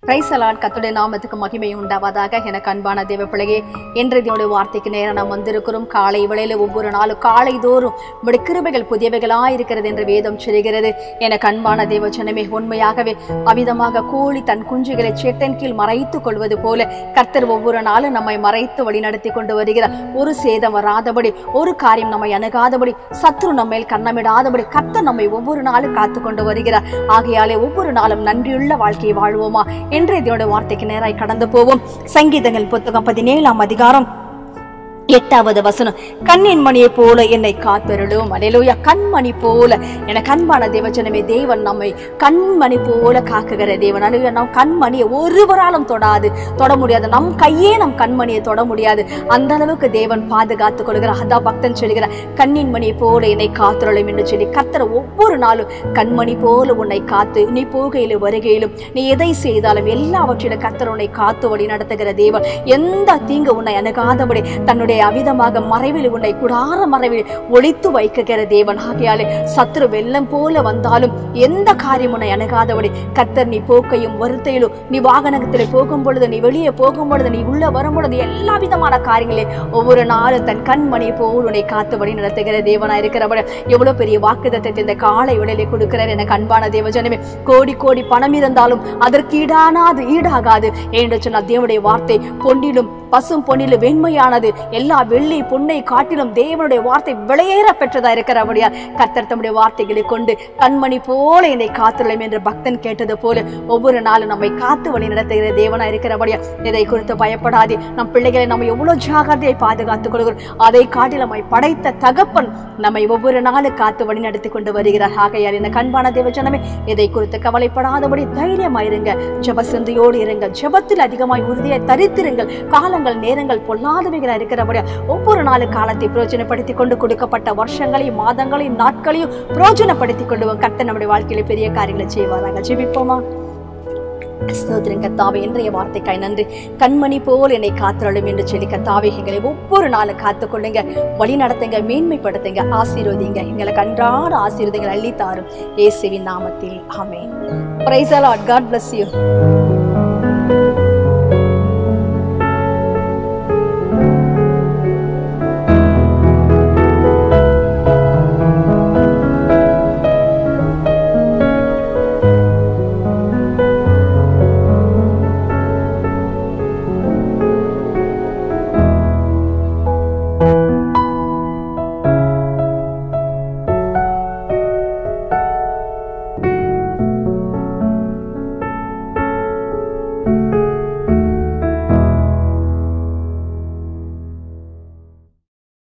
பிரைசலாட் கத்துடைய நாமத்துக்கு மகிமை உண்டாவதாக எனக்கு அன்பான தேவ பிள்ளையே இன்றைய வார்த்தைக்கு நேரம் நாம் வந்திருக்கிறோம் காலை வேளையில ஒவ்வொரு நாளும் காலை தோறும் உம்முடைய கிருபைகள் புதியவைகளாய் இருக்கிறது என்று வேதம் சொல்கிறது எனக்கு அன்பான தேவ ஜனமே உண்மையாகவே அவிதமாக கோழி தன் குஞ்சுகளை சேட்டன் கீழ் மறைத்துக் கொள்வது போல கர்த்தர் ஒவ்வொரு நாளும் நம்மை மறைத்து வழிநடத்தி கொண்டு வருகிறார் ஒரு சேதம் வராதபடி ஒரு காரியம் நம்மை அணுகாதபடி சத்ரு நம்மேல் கண்ணமிடாதபடி கர்த்தர் நம்மை ஒவ்வொரு நாளும் காத்து கொண்டு வருகிறார் ஆகையாலே ஒவ்வொரு நாளும் நன்றியுள்ள வாழ்க்கையை வாழ்வோமா இன்றைய இதோட வார்த்தைக்கு நேராய் கடந்து போவோம் சங்கீதங்கள் புத்தகம் பதினேழாம் அதிகாரம் எட்டாவது வசனம் கண்ணின் மணியை போல என்னை காத்தருளும் அலையிலூயா கண்மணி போல என கண்பான தேவச்சனமே தேவன் நம்மை கண்மணி போல காக்குகிற தேவன் அலையா நம் கண்மணியை ஒருவராலும் தொடாது தொட முடியாது நம் கையே நம் கண்மணியை தொட முடியாது அந்த அளவுக்கு தேவன் பாதுகாத்துக் கொள்கிறார் அதான் பக்தன் சொல்கிறார் கண்ணின் மணியை போல என்னை காத்தருளும் என்று சொல்லி கர்த்தர் ஒவ்வொரு நாளும் கண்மணி போல உன்னை காத்து நீ போகையிலும் வருகையிலும் நீ எதை செய்தாலும் எல்லாவற்றிலும் கர்த்தர் உன்னை காத்து வழி நடத்துகிற தேவன் எந்த தீங்கு உன்னை அணுகாதபடி தன்னுடைய அவிதமாக மறைவில் உன்னை குடார மறைவில் ஒளித்து வைக்குகிற தேவன் ஆகையாலே சத்துரு வெள்ளம் போல வந்தாலும் எந்த காரியம் உன்னை அணுகாதபடி கர்த்தர் நீ போக்கையும் வருத்தையிலும் நீ வாகனத்தில் போகும் பொழுது நீ வெளியே போகும் பொழுது நீ உள்ள வரும் பொழுது எல்லா விதமான காரியங்களையும் ஒவ்வொரு நாளும் தன் கண்மணி போல் உன்னை காத்துபடி நடத்துகிற தேவனா இருக்கிறவட எவ்வளவு பெரிய வாக்குதத்தை இந்த காலை விடலை கொடுக்கிறார் எனக்கு அன்பான தேவஜனமே கோடி கோடி பணம் இருந்தாலும் அதற்கு ஈடான அது ஈடாகாது என்று சொன்னால் தேவனுடைய வார்த்தை பொன்னிலும் பசும் பொன்னிலும் வெண்மையானது எல்லா வெள்ளி பொன்னை காட்டிலும் தேவனுடைய வார்த்தை விலையேற பெற்றதா இருக்கிறபடியா கர்த்தர் தம்முடைய வார்த்தைகளை கொண்டு கண்மணி போல என்னை காத்துள்ளம் என்று பக்தன் கேட்டது போல ஒவ்வொரு நாளும் நம்மை காத்து வழி நடத்துகிற தேவனா இருக்கிறபடியா இதை குறித்து பயப்படாதே நம் பிள்ளைகளை நம்ம எவ்வளவு ஜாகிரதையை பாதுகாத்துக் கொள்கிறோம் அதை காட்டில் நம்மை படைத்த தகப்பன் நம்மை ஒவ்வொரு நாளும் காத்து வழி நடத்தி கொண்டு வருகிறார் ஆகையால் என்ன கண்பான தேவஜனமே இதை குறித்து கவலைப்படாதபடி தைரியமாயிருங்க ஜப சிந்தையோடு இருங்க ஜபத்தில் அதிகமாய் உறுதியாய் தரித்திருங்கள் காலங்கள் நேரங்கள் பொல்லாதவைகளா இருக்கிறபடியா ஒவ்வொரு நாளும் காலத்தை பிரயோஜனப்படுத்தி கொண்டு கொடுக்கப்பட்ட வருஷங்களையும் மாதங்களையும் நாட்களையும் பிரயோஜனப்படுத்தி கொண்டு கர்த்தர் நம்முடைய வாழ்க்கையில பெரிய காரியங்களை செய்வாராங்க ஜெபிப்போமா ஸ்தோத்திரம் கத்தாவே இன்றைய வார்த்தைக்காய் நன்றி கண்மணி போல் என்னை காத்திரளும் என்று சொல்லி கத்தாவே எங்களை ஒவ்வொரு நாளும் காத்து கொள்ளுங்க வழி நடத்துங்க மேன்மைப்படுத்துங்க ஆசீர்வதிங்க எங்களுக்கு அன்றாட ஆசீர்வதிகள் அள்ளித்தாரும் இயேசுவின் நாமத்தில் ஆமென் praise a lot God bless you